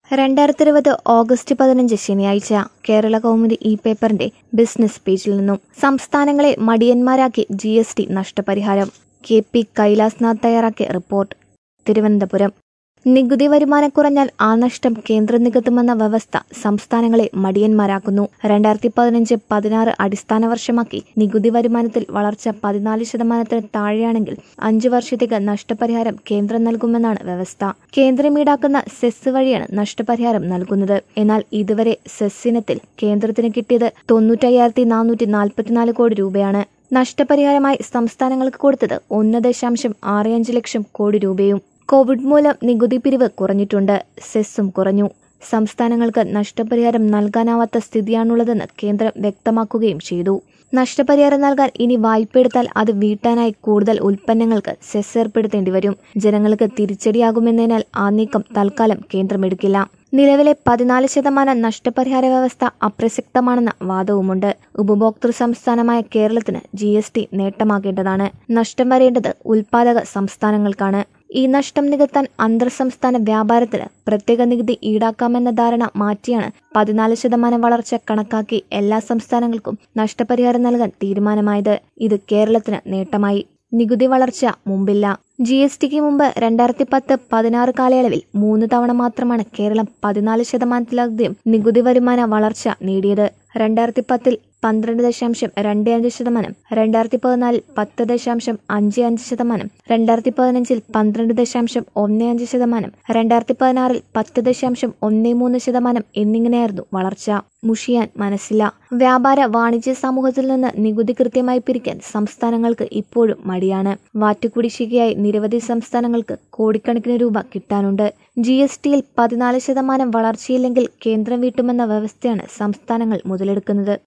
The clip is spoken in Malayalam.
രണ്ടായിരത്തി ഇരുപത് ഓഗസ്റ്റ് പതിനഞ്ച് ശനിയാഴ്ച കേരള കൗമുദി ഇ പേപ്പറിന്റെ ബിസിനസ് പേജിൽ നിന്നും സംസ്ഥാനങ്ങളെ മടിയന്മാരാക്കി ജി എസ് ടി നഷ്ടപരിഹാരം കെ പി കൈലാസ്നാഥ് തയ്യാറാക്കിയ റിപ്പോർട്ട് തിരുവനന്തപുരം നികുതി വരുമാനം കുറഞ്ഞാൽ ആ നഷ്ടം കേന്ദ്രം നികത്തുമെന്ന വ്യവസ്ഥ സംസ്ഥാനങ്ങളെ മടിയന്മാരാക്കുന്നു രണ്ടായിരത്തി പതിനഞ്ച് പതിനാറ് അടിസ്ഥാന വർഷമാക്കി നികുതി വരുമാനത്തിൽ വളർച്ച പതിനാല് ശതമാനത്തിന് താഴെയാണെങ്കിൽ അഞ്ചു വർഷത്തേക്ക് നഷ്ടപരിഹാരം കേന്ദ്രം നൽകുമെന്നാണ് വ്യവസ്ഥ കേന്ദ്രം ഈടാക്കുന്ന സെസ് വഴിയാണ് നഷ്ടപരിഹാരം നൽകുന്നത് എന്നാൽ ഇതുവരെ സെസ് ഇനത്തിൽ കേന്ദ്രത്തിന് കിട്ടിയത് തൊണ്ണൂറ്റയ്യായിരത്തി നാനൂറ്റി നാൽപ്പത്തിനാല് കോടി രൂപയാണ് നഷ്ടപരിഹാരമായി സംസ്ഥാനങ്ങൾക്ക് കൊടുത്തത് ഒന്ന് ദശാംശം ആറ് അഞ്ച് ലക്ഷം കോടി രൂപയും കോവിഡ് മൂലം നികുതി പിരിവ് കുറഞ്ഞിട്ടുണ്ട് സെസ്സും കുറഞ്ഞു സംസ്ഥാനങ്ങൾക്ക് നഷ്ടപരിഹാരം നൽകാനാവാത്ത സ്ഥിതിയാണുള്ളതെന്ന് കേന്ദ്രം വ്യക്തമാക്കുകയും ചെയ്തു നഷ്ടപരിഹാരം നൽകാൻ ഇനി വായ്പ എടുത്താൽ അത് വീട്ടാനായി കൂടുതൽ ഉൽപ്പന്നങ്ങൾക്ക് സെസ് ഏർപ്പെടുത്തേണ്ടി വരും ജനങ്ങൾക്ക് തിരിച്ചടിയാകുമെന്നതിനാൽ ആ നീക്കം തൽക്കാലം കേന്ദ്രം എടുക്കില്ല നിലവിലെ പതിനാല് ശതമാനം നഷ്ടപരിഹാര വ്യവസ്ഥ അപ്രസക്തമാണെന്ന വാദവുമുണ്ട് ഉപഭോക്തൃ സംസ്ഥാനമായ കേരളത്തിന് ജി എസ് ടി നേട്ടമാകേണ്ടതാണ് നഷ്ടം വരേണ്ടത് ഉൽപാദക സംസ്ഥാനങ്ങൾക്കാണ് ഈ നഷ്ടം നികത്താൻ അന്തർ സംസ്ഥാന വ്യാപാരത്തിന് പ്രത്യേക നികുതി ഈടാക്കാമെന്ന ധാരണ മാറ്റിയാണ് പതിനാല് ശതമാനം വളർച്ച കണക്കാക്കി എല്ലാ സംസ്ഥാനങ്ങൾക്കും നഷ്ടപരിഹാരം നൽകാൻ തീരുമാനമായത് ഇത് കേരളത്തിന് നേട്ടമായി നികുതി വളർച്ച മുമ്പില്ല ജി എസ് ടിക്ക് മുമ്പ് രണ്ടായിരത്തി പത്ത് പതിനാറ് കാലയളവിൽ മൂന്ന് തവണ മാത്രമാണ് കേരളം പതിനാല് ശതമാനത്തിലധികം നികുതി വരുമാന വളർച്ച നേടിയത് രണ്ടായിരത്തി പത്തിൽ പന്ത്രണ്ട് ദശാംശം രണ്ട് അഞ്ച് ശതമാനം രണ്ടായിരത്തി പതിനാലിൽ പത്ത് ദശാംശം അഞ്ച് അഞ്ച് ശതമാനം രണ്ടായിരത്തി പതിനഞ്ചിൽ പന്ത്രണ്ട് ദശാംശം ഒന്ന് അഞ്ച് ശതമാനം രണ്ടായിരത്തി പതിനാറിൽ പത്ത് ദശാംശം ഒന്ന് മൂന്ന് ശതമാനം എന്നിങ്ങനെയായിരുന്നു വളർച്ച മുഷിയാൻ മനസ്സില്ല വ്യാപാര വാണിജ്യ സമൂഹത്തിൽ നിന്ന് നികുതി കൃത്യമായി പിരിക്കാൻ സംസ്ഥാനങ്ങൾക്ക് ഇപ്പോഴും മടിയാണ് വാറ്റുകുടിശ്ശികയായി നിരവധി സംസ്ഥാനങ്ങൾക്ക് കോടിക്കണക്കിന് രൂപ കിട്ടാനുണ്ട് ജി എസ് ടിയിൽ പതിനാല് ശതമാനം വളർച്ചയില്ലെങ്കിൽ കേന്ദ്രം വീട്ടുമെന്ന വ്യവസ്ഥയാണ് സംസ്ഥാനങ്ങൾ മുതലെടുക്കുന്നത്